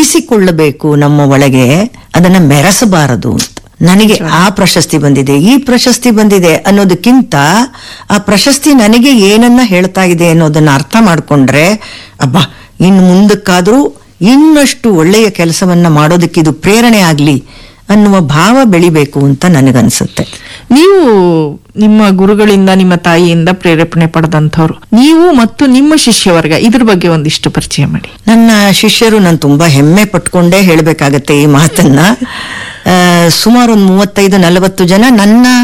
ಇರಿಸಿಕೊಳ್ಳಬೇಕು ನಮ್ಮ ಒಳಗೆ ಅದನ್ನ ಮೆರೆಸಬಾರದು ಅಂತ ನನಗೆ ಆ ಪ್ರಶಸ್ತಿ ಬಂದಿದೆ ಈ ಪ್ರಶಸ್ತಿ ಬಂದಿದೆ ಅನ್ನೋದಕ್ಕಿಂತ ಆ ಪ್ರಶಸ್ತಿ ನನಗೆ ಏನನ್ನ ಹೇಳ್ತಾ ಇದೆ ಅನ್ನೋದನ್ನ ಅರ್ಥ ಮಾಡ್ಕೊಂಡ್ರೆ ಅಬ್ಬಾ ಇನ್ನು ಮುಂದಕ್ಕಾದ್ರೂ ಇನ್ನಷ್ಟು ಒಳ್ಳೆಯ ಕೆಲಸವನ್ನ ಮಾಡೋದಕ್ಕೆ ಇದು ಪ್ರೇರಣೆ ಆಗ್ಲಿ ಅನ್ನುವ ಭಾವ ಬೆಳಿಬೇಕು ಅಂತ ನನಗನ್ಸುತ್ತೆ ನೀವು ನಿಮ್ಮ ಗುರುಗಳಿಂದ ನಿಮ್ಮ ತಾಯಿಯಿಂದ ಪ್ರೇರೇಪಣೆ ಪಡೆದಂಥವ್ರು ನೀವು ಮತ್ತು ನಿಮ್ಮ ಶಿಷ್ಯವರ್ಗ ಇದ್ರ ಬಗ್ಗೆ ಒಂದಿಷ್ಟು ಪರಿಚಯ ಮಾಡಿ ನನ್ನ ಶಿಷ್ಯರು ನಾನು ತುಂಬಾ ಹೆಮ್ಮೆ ಪಟ್ಕೊಂಡೇ ಹೇಳಬೇಕಾಗತ್ತೆ ಈ ಮಾತನ್ನ ಆ, ಸುಮಾರು ಒಂದು ಮೂವತ್ತೈದು ನಲವತ್ತು ಜನ ನನ್ನ